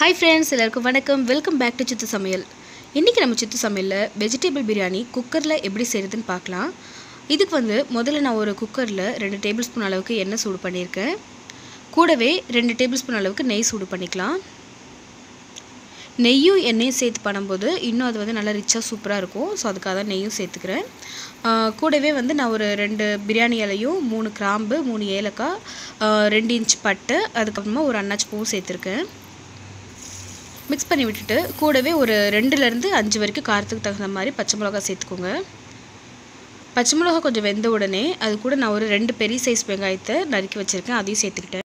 hi friends எல்லாருக்கும் வணக்கம் welcome back to சித்து சமையல் இன்றைக்கி நம்ம சித்து சமையலில் வெஜிடபிள் பிரியாணி குக்கரில் எப்படி செய்கிறதுன்னு பார்க்கலாம் இதுக்கு வந்து முதல்ல நான் ஒரு குக்கரில் ரெண்டு டேபிள் ஸ்பூன் அளவுக்கு எண்ணெய் சூடு பண்ணியிருக்கேன் கூடவே ரெண்டு டேபிள் ஸ்பூன் அளவுக்கு நெய் சூடு பண்ணிக்கலாம் நெய்யும் எண்ணெயும் சேர்த்து பண்ணும்போது இன்னும் அது வந்து நல்லா ரிச்சாக சூப்பராக இருக்கும் ஸோ அதுக்காக தான் நெய்யும் சேர்த்துக்கிறேன் ஆஹ் கூடவே வந்து நான் ஒரு ரெண்டு பிரியாணி இலையும் மூணு கிராம்பு மூணு ஏலக்காய் ஆஹ் ரெண்டு இன்ச் பட்டு அதுக்கப்புறமா ஒரு அன்னாச்சி பூவும் சேர்த்துருக்கேன் மிக்ஸ் பண்ணி விட்டுட்டு கூடவே ஒரு ரெண்டுலேருந்து அஞ்சு வரைக்கும் காரத்துக்கு தகுந்த மாதிரி பச்சை மிளகா சேர்த்துக்கோங்க பச்சை மிளகா கொஞ்சம் வெந்த உடனே அது கூட நான் ஒரு ரெண்டு பெரிய சைஸ் வெங்காயத்தை நறுக்கி வச்சுருக்கேன் அதையும் சேர்த்துக்கிட்டேன்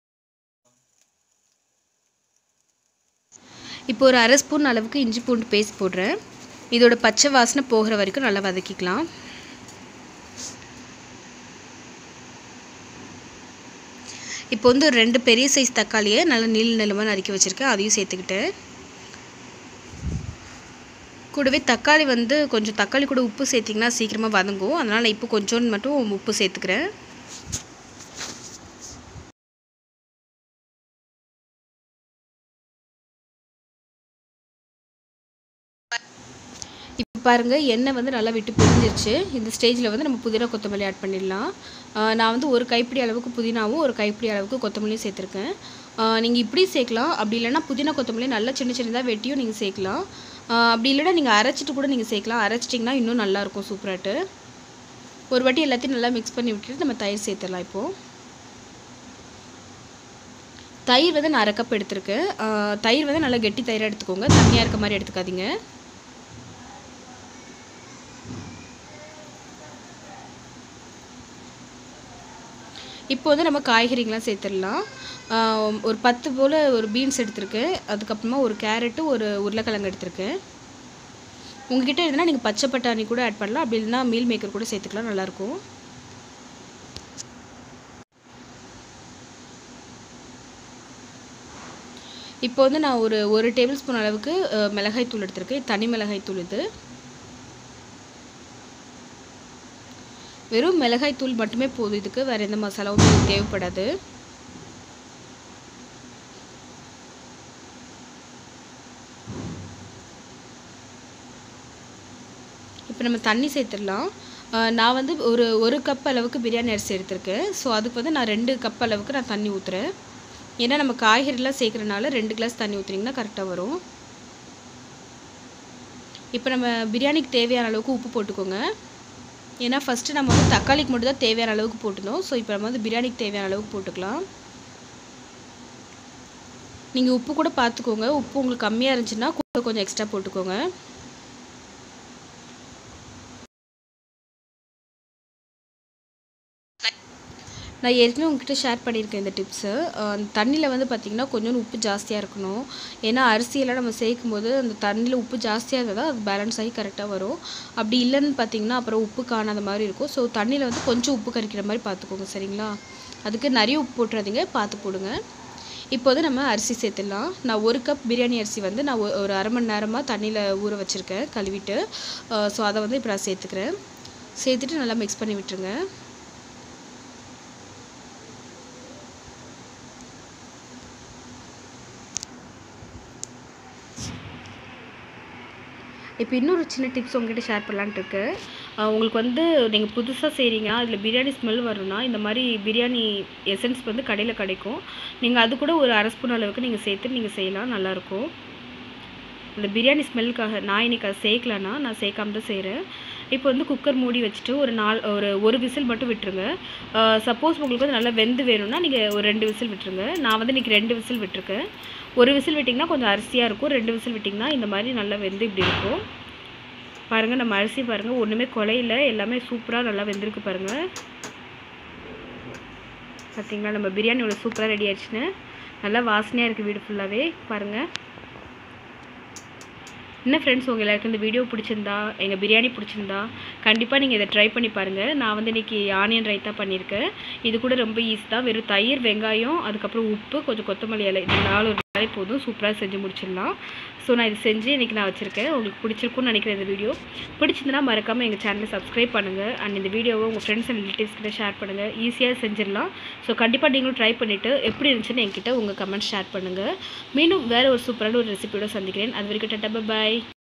இப்போ ஒரு அரை ஸ்பூன் அளவுக்கு இஞ்சி பூண்டு பேஸ்ட் போடுறேன் இதோட பச்சை வாசனை போகிற வரைக்கும் நல்லா வதக்கிக்கலாம் இப்போ வந்து ஒரு ரெண்டு பெரிய சைஸ் தக்காளியை நல்லா நீள நிலமாக நறுக்கி வச்சுருக்கேன் அதையும் சேர்த்துக்கிட்டேன் கூடவே தக்காளி வந்து கொஞ்சம் தக்காளி கூட உப்பு சேர்த்திங்கன்னா சீக்கிரமாக வதங்கும் அதனால் நான் இப்போ கொஞ்சோண்டு மட்டும் உப்பு சேர்த்துக்கிறேன் இப்போ பாருங்கள் எண்ணெய் வந்து நல்லா விட்டு பிரிஞ்சிருச்சு இந்த ஸ்டேஜில் வந்து நம்ம புதினா கொத்தமல்லி ஆட் பண்ணிடலாம் நான் வந்து ஒரு கைப்பிடி அளவுக்கு புதினாவும் ஒரு கைப்பிடி அளவுக்கு கொத்தமல்லியும் சேர்த்துருக்கேன் நீங்கள் இப்படி சேர்க்கலாம் அப்படி இல்லைன்னா புதினா கொத்தமல்லி நல்லா சின்ன சின்னதாக வெட்டியும் நீங்கள் சேர்க்கலாம் அப்படி இல்லைன்னா நீங்கள் அரைச்சிட்டு கூட நீங்கள் சேர்க்கலாம் அரைச்சிட்டிங்கன்னா இன்னும் நல்லாயிருக்கும் சூப்பராட்டு ஒரு வாட்டி எல்லாத்தையும் நல்லா மிக்ஸ் பண்ணி விட்டுட்டு நம்ம தயிர் சேர்த்துடலாம் இப்போது தயிர் வந்து நான் அரை கப் எடுத்திருக்கேன் தயிர் வந்து நல்லா கெட்டி தயிராக எடுத்துக்கோங்க தண்ணியாக இருக்க மாதிரி எடுத்துக்காதீங்க இப்போ வந்து நம்ம காய்கறிங்களாம் சேர்த்துடலாம் ஒரு பத்து போல் ஒரு பீன்ஸ் எடுத்திருக்கேன் அதுக்கப்புறமா ஒரு கேரட்டு ஒரு உருளைக்கிழங்கு எடுத்திருக்கேன் உங்ககிட்ட இருந்தால் நீங்கள் பச்சை பட்டாணி கூட ஆட் பண்ணலாம் அப்படி இல்லைன்னா மீல் மேக்கர் கூட சேர்த்துக்கலாம் நல்லாயிருக்கும் இப்போ வந்து நான் ஒரு ஒரு டேபிள் ஸ்பூன் அளவுக்கு மிளகாய் தூள் எடுத்திருக்கேன் தனி மிளகாய் தூள் இது வெறும் மிளகாய் தூள் மட்டுமே போதும் இதுக்கு வேறு எந்த மசாலாவும் தேவைப்படாது இப்போ நம்ம தண்ணி சேர்த்துடலாம் நான் வந்து ஒரு ஒரு கப் அளவுக்கு பிரியாணி அரிசி எடுத்திருக்கேன் ஸோ அதுக்கு வந்து நான் ரெண்டு கப் அளவுக்கு நான் தண்ணி ஊற்றுறேன் ஏன்னா நம்ம காய்கறிலாம் சேர்க்குறனால ரெண்டு கிளாஸ் தண்ணி ஊற்றுனீங்கன்னா கரெக்டாக வரும் இப்போ நம்ம பிரியாணிக்கு தேவையான அளவுக்கு உப்பு போட்டுக்கோங்க ஏன்னா ஃபஸ்ட்டு நம்ம வந்து தக்காளிக்கு மட்டும் தான் தேவையான அளவுக்கு போட்டுருந்தோம் ஸோ இப்போ நம்ம வந்து பிரியாணிக்கு தேவையான அளவுக்கு போட்டுக்கலாம் நீங்கள் உப்பு கூட பார்த்துக்கோங்க உப்பு உங்களுக்கு கம்மியாக இருந்துச்சுன்னா கூட கொஞ்சம் எக்ஸ்ட்ரா போட்டுக்கோங்க நான் ஏற்கனவே உங்ககிட்ட ஷேர் பண்ணியிருக்கேன் இந்த டிப்ஸு தண்ணியில் வந்து பார்த்திங்கன்னா கொஞ்சம் உப்பு ஜாஸ்தியாக இருக்கணும் ஏன்னா அரிசியெல்லாம் நம்ம சேர்க்கும் போது அந்த தண்ணியில் உப்பு ஜாஸ்தியாக இருந்தால் தான் அது பேலன்ஸ் ஆகி கரெக்டாக வரும் அப்படி இல்லைன்னு பார்த்தீங்கன்னா அப்புறம் உப்பு காணாத மாதிரி இருக்கும் ஸோ தண்ணியில் வந்து கொஞ்சம் உப்பு கறிக்கிற மாதிரி பார்த்துக்கோங்க சரிங்களா அதுக்கு நிறைய உப்பு போட்டுறாதீங்க பார்த்து போடுங்க இப்போ வந்து நம்ம அரிசி சேர்த்துடலாம் நான் ஒரு கப் பிரியாணி அரிசி வந்து நான் ஒரு அரை மணி நேரமாக தண்ணியில் ஊற வச்சுருக்கேன் கழுவிட்டு ஸோ அதை வந்து இப்போ நான் சேர்த்துக்கிறேன் சேர்த்துட்டு நல்லா மிக்ஸ் பண்ணி விட்டுருங்க இப்போ இன்னொரு சின்ன டிப்ஸ் உங்ககிட்ட ஷேர் பண்ணலான்ட்டு இருக்கு உங்களுக்கு வந்து நீங்கள் புதுசாக செய்கிறீங்க அதில் பிரியாணி ஸ்மெல் வரும்னா இந்த மாதிரி பிரியாணி எசன்ஸ் வந்து கடையில் கிடைக்கும் நீங்கள் அது கூட ஒரு அரை ஸ்பூன் அளவுக்கு நீங்கள் சேர்த்து நீங்கள் செய்யலாம் நல்லாயிருக்கும் இந்த பிரியாணி ஸ்மெல்லுக்காக நான் இன்றைக்கி அதை சேர்க்கலன்னா நான் சேர்க்காம தான் செய்கிறேன் இப்போ வந்து குக்கர் மூடி வச்சுட்டு ஒரு நாலு ஒரு ஒரு விசில் மட்டும் விட்டுருங்க சப்போஸ் உங்களுக்கு வந்து நல்லா வெந்து வேணும்னா நீங்கள் ஒரு ரெண்டு விசில் விட்டுருங்க நான் வந்து இன்றைக்கி ரெண்டு விசில் விட்டுருக்கேன் ஒரு விசில் விட்டிங்கன்னா கொஞ்சம் அரிசியாக இருக்கும் ரெண்டு விசில் விட்டிங்கன்னா இந்த மாதிரி நல்லா வெந்து இப்படி இருக்கும் பாருங்கள் நம்ம அரிசி பாருங்கள் ஒன்றுமே குலையில எல்லாமே சூப்பராக நல்லா வெந்திருக்கு பாருங்கள் பார்த்திங்களா நம்ம பிரியாணி இவ்வளோ சூப்பராக ரெடி ஆயிடுச்சுன்னு நல்லா வாசனையாக இருக்குது வீடு ஃபுல்லாகவே பாருங்கள் என்ன ஃப்ரெண்ட்ஸ் உங்கள் எல்லாருக்கும் இந்த வீடியோ பிடிச்சிருந்தா எங்கள் பிரியாணி பிடிச்சிருந்தா கண்டிப்பாக நீங்கள் இதை ட்ரை பண்ணி பாருங்கள் நான் வந்து இன்றைக்கி ஆனியன் ரைத்தா பண்ணியிருக்கேன் இது கூட ரொம்ப ஈஸி தான் வெறும் தயிர் வெங்காயம் அதுக்கப்புறம் உப்பு கொஞ்சம் கொத்தமல்லி இலை இது நாலும் பண்ணாலே போதும் சூப்பராக செஞ்சு முடிச்சிடலாம் ஸோ நான் இது செஞ்சு இன்றைக்கி நான் வச்சுருக்கேன் உங்களுக்கு பிடிச்சிருக்கும்னு நினைக்கிறேன் இந்த வீடியோ பிடிச்சிருந்தனா மறக்காமல் எங்கள் சேனலை சப்ஸ்கிரைப் பண்ணுங்கள் அண்ட் இந்த வீடியோவை உங்கள் ஃப்ரெண்ட்ஸ் அண்ட் ரிலேட்டிவ்ஸ் கிட்ட ஷேர் பண்ணுங்கள் ஈஸியாக செஞ்சிடலாம் ஸோ கண்டிப்பாக நீங்களும் ட்ரை பண்ணிவிட்டு எப்படி இருந்துச்சுன்னு என்கிட்ட உங்கள் கமெண்ட் ஷேர் பண்ணுங்கள் மீண்டும் வேறு ஒரு சூப்பரான ஒரு ரெசிபியோட சந்திக்கிறேன் அது வரைக்கும் டட்டா பாய்